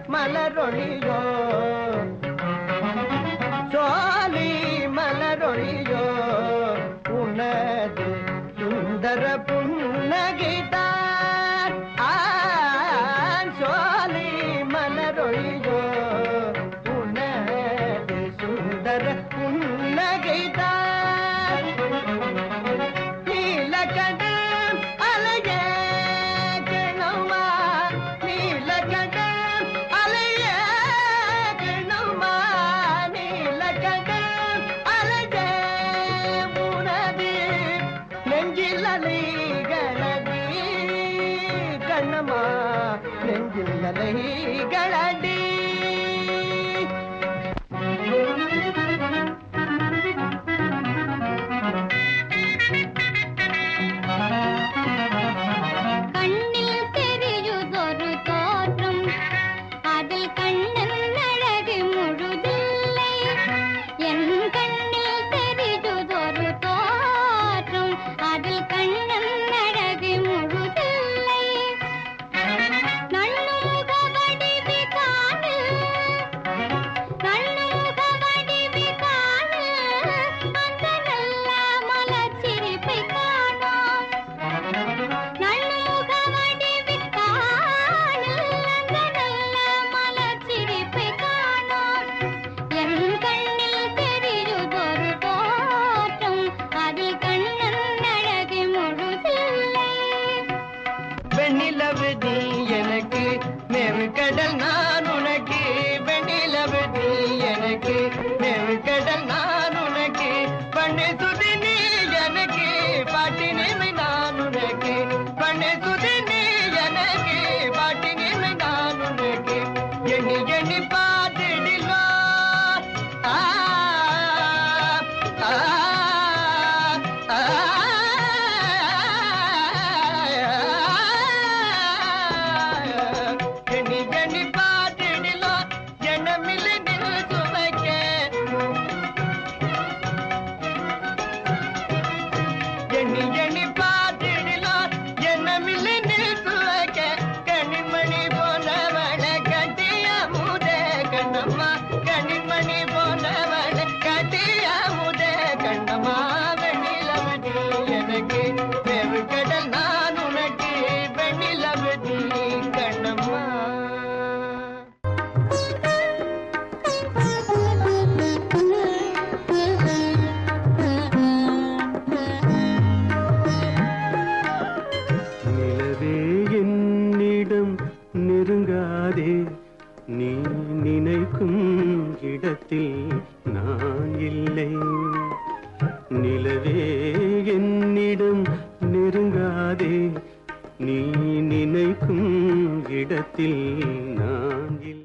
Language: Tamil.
மலரொழியோ சோலை மலரொழியோ உனது சுந்தர புன்னகைதான் ஆன் சோலை மலரொழியோ உனது சுந்தர புன்னகைதான் நீலகண்டம் அலைய கணமா நீலகண்டம் அலைய கணமா நீலகண்டம் அலைய உனது நெஞ்சில் அலைகளடி கண்ணம்மா நெஞ்சில் அலைகளடி கண்ணில் தெரியுதொரு தோற்றம் அதில் கண்ணன் அழகு முழுதில்லை என் கண்ணில் தெரியுதொரு தோற்றம் அதில் கண்ணன் அழகு முழுதில்லை நண்ணுமுக வடிவி காணு நண்ணுமுக வடிவி காணு அந்த நல்ல மலர் சிரிப்பை காணோம் நல்முகமடிவி காணில் அந்த நல்ல மலர் சிரிப்பை காணோம். என் கண்ணில் தெரியுதொரு தோற்றம், அதில் கண்ணன் அழகு முழுதில்லை வெண்ணிலவு நீ எனக்கு மேவு கடல் நான் உனக்கு வெண்ணிலவு நீ எனக்கு மேவு கடல் நான் உனக்கு பண்ணு சுதி நீ எனக்கு பாட்டி நிமை நான் உனக்கு பண்ணு சுதி நீ எனக்கு பாட்டி நிமை நான் உனக்கு எண்ணி எண்ணி பார்த்துடிலோ ஆ ஆ ஆ எண்ணி எண்ணி பார்த்துடிலோ எண்ணமில்லை நில் சுமைக்க எண்ணி எண்ணி பார்த்துடிலோ எண்ணமில்லை நில் சுமைக்க கண்ணிமணி போனவள கட்டிய முதே கண்ணம்மா கண்ணிமணி போனவள கட்டிய முதே கண்ணம்மா வெண்ணிலவதி எனக்கு வெறு கடல் நான் உனக்கு வெண்ணிலவதி கண்ணம்மா நிலவே என்னிடம் நெருங்காதே நீ நினைக்கும் இடத்தில் நான் இல்லை நிலவே என்னிடம் நெருங்காதே நீ நினைக்கும் இடத்தில் நான் இல்லை